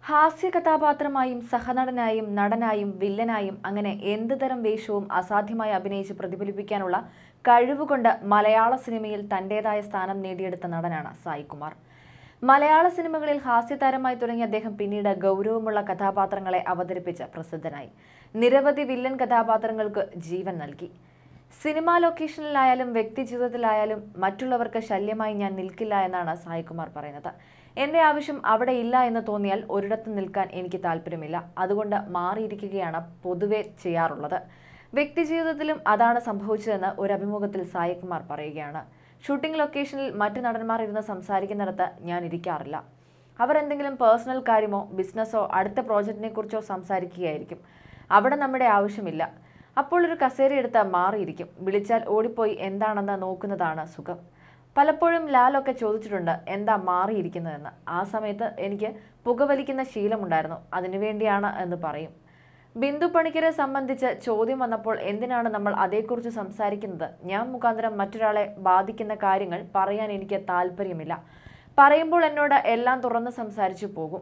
ഹാസ്യ കഥാപാത്രമായും സഹനടനായും നടനായും വില്ലനായും അങ്ങനെ എന്ത് തരം വേഷവും അസാധ്യമായി അഭിനയിച്ച് പ്രതിഫലിപ്പിക്കാനുള്ള കഴിവുകൊണ്ട് മലയാള സിനിമയിൽ തന്റേതായ സ്ഥാനം നേടിയെടുത്ത നടനാണ് സായികുമാർ മലയാള സിനിമകളിൽ ഹാസ്യതാരമായി തുടങ്ങിയ അദ്ദേഹം പിന്നീട് ഗൗരവമുള്ള കഥാപാത്രങ്ങളെ അവതരിപ്പിച്ച് പ്രസിദ്ധനായി നിരവധി വില്ലൻ കഥാപാത്രങ്ങൾക്ക് ജീവൻ നൽകി സിനിമാ ലൊക്കേഷനിലായാലും വ്യക്തി ജീവിതത്തിലായാലും മറ്റുള്ളവർക്ക് ശല്യമായി ഞാൻ നിൽക്കില്ല എന്നാണ് സായികുമാർ പറയുന്നത് എന്റെ ആവശ്യം അവിടെ ഇല്ല എന്ന് തോന്നിയാൽ ഒരിടത്ത് നിൽക്കാൻ എനിക്ക് താല്പര്യമില്ല അതുകൊണ്ട് മാറിയിരിക്കുകയാണ് പൊതുവെ ചെയ്യാറുള്ളത് വ്യക്തി ജീവിതത്തിലും അതാണ് സംഭവിച്ചതെന്ന് ഒരു അഭിമുഖത്തിൽ സായികുമാർ പറയുകയാണ് ഷൂട്ടിംഗ് ലൊക്കേഷനിൽ മറ്റു നടന്മാർ ഇരുന്ന് സംസാരിക്കുന്നിടത്ത് ഞാൻ ഇരിക്കാറില്ല അവർ എന്തെങ്കിലും പേഴ്സണൽ കാര്യമോ ബിസിനസ്സോ അടുത്ത പ്രോജക്റ്റിനെ കുറിച്ചോ സംസാരിക്കുകയായിരിക്കും അവിടെ നമ്മുടെ ആവശ്യമില്ല അപ്പോൾ ഒരു കസേര എടുത്ത് മാറിയിരിക്കും വിളിച്ചാൽ ഓടിപ്പോയി എന്താണെന്ന് നോക്കുന്നതാണ് സുഖം പലപ്പോഴും ലാലൊക്കെ ചോദിച്ചിട്ടുണ്ട് എന്താ മാറിയിരിക്കുന്നതെന്ന് ആ സമയത്ത് എനിക്ക് പുകവലിക്കുന്ന ശീലമുണ്ടായിരുന്നു അതിനുവേണ്ടിയാണ് എന്ന് പറയും ബിന്ദു പണിക്കരെ സംബന്ധിച്ച് ചോദ്യം വന്നപ്പോൾ എന്തിനാണ് നമ്മൾ അതേക്കുറിച്ച് സംസാരിക്കുന്നത് ഞാൻ മുഖാന്തരം മറ്റൊരാളെ ബാധിക്കുന്ന കാര്യങ്ങൾ പറയാൻ എനിക്ക് താല്പര്യമില്ല പറയുമ്പോൾ എന്നോട് എല്ലാം തുറന്ന് സംസാരിച്ചു പോകും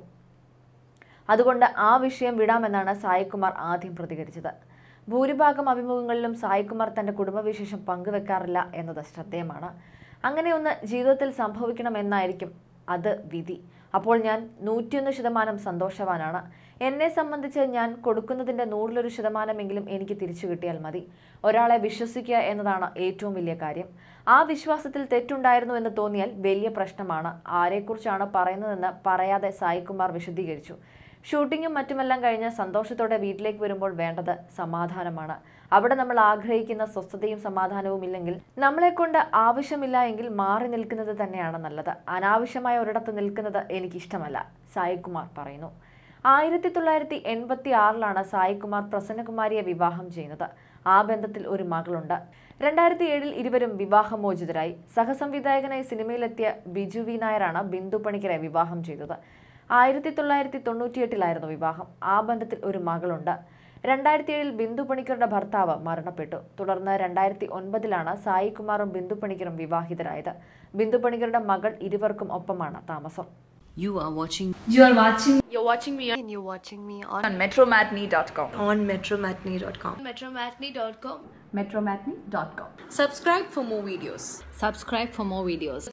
അതുകൊണ്ട് ആ വിഷയം വിടാമെന്നാണ് സായികുമാർ ആദ്യം പ്രതികരിച്ചത് ഭൂരിഭാഗം അഭിമുഖങ്ങളിലും സായികുമാർ തന്റെ കുടുംബവിശേഷം പങ്കുവെക്കാറില്ല എന്നത് ശ്രദ്ധേയമാണ് അങ്ങനെ ഒന്ന് ജീവിതത്തിൽ സംഭവിക്കണമെന്നായിരിക്കും അത് വിധി അപ്പോൾ ഞാൻ നൂറ്റിയൊന്ന് ശതമാനം സന്തോഷവാനാണ് എന്നെ സംബന്ധിച്ച് ഞാൻ കൊടുക്കുന്നതിൻ്റെ നൂറിലൊരു ശതമാനമെങ്കിലും എനിക്ക് തിരിച്ചു കിട്ടിയാൽ മതി ഒരാളെ വിശ്വസിക്കുക എന്നതാണ് ഏറ്റവും വലിയ കാര്യം ആ വിശ്വാസത്തിൽ തെറ്റുണ്ടായിരുന്നു എന്ന് തോന്നിയാൽ വലിയ പ്രശ്നമാണ് ആരെക്കുറിച്ചാണ് പറയുന്നതെന്ന് പറയാതെ സായികുമാർ വിശദീകരിച്ചു ഷൂട്ടിങ്ങും മറ്റുമെല്ലാം കഴിഞ്ഞ് സന്തോഷത്തോടെ വീട്ടിലേക്ക് വരുമ്പോൾ വേണ്ടത് സമാധാനമാണ് അവിടെ നമ്മൾ ആഗ്രഹിക്കുന്ന സ്വസ്ഥതയും സമാധാനവും ഇല്ലെങ്കിൽ നമ്മളെ കൊണ്ട് ആവശ്യമില്ല എങ്കിൽ മാറി നിൽക്കുന്നത് തന്നെയാണ് നല്ലത് അനാവശ്യമായ ഒരിടത്ത് നിൽക്കുന്നത് എനിക്കിഷ്ടമല്ല സായികുമാർ പറയുന്നു ആയിരത്തി തൊള്ളായിരത്തി എൺപത്തി ആറിലാണ് സായികുമാർ പ്രസന്നകുമാരിയെ വിവാഹം ചെയ്യുന്നത് ആ ബന്ധത്തിൽ ഒരു മകളുണ്ട് രണ്ടായിരത്തി ഏഴിൽ ഇരുവരും വിവാഹമോചിതരായി സഹസംവിധായകനായി സിനിമയിലെത്തിയ ബിജു വി നായരാണ് ബിന്ദു പണിക്കരെ വിവാഹം ചെയ്തത് ആയിരത്തി തൊള്ളായിരത്തി തൊണ്ണൂറ്റിയെട്ടിലായിരുന്നു വിവാഹം ആ ബന്ധത്തിൽ ഒരു മകളുണ്ട് രണ്ടായിരത്തി ഏഴിൽ ബിന്ദു പണിക്കരുടെ ഭർത്താവ് മരണപ്പെട്ടു തുടർന്ന് രണ്ടായിരത്തി ഒൻപതിലാണ് സായി കുമാറും ബിന്ദു പണിക്കരും വിവാഹിതരായത് ബിന്ദു പണിക്കരുടെ മകൾ ഇരുവർക്കും ഒപ്പമാണ് താമസം You are watching You are watching You're watching me on and you're watching me on, on metromatney.com. on metromatney.com. metromatney.com. Metromatney.com. Subscribe for more videos. subscribe for more videos.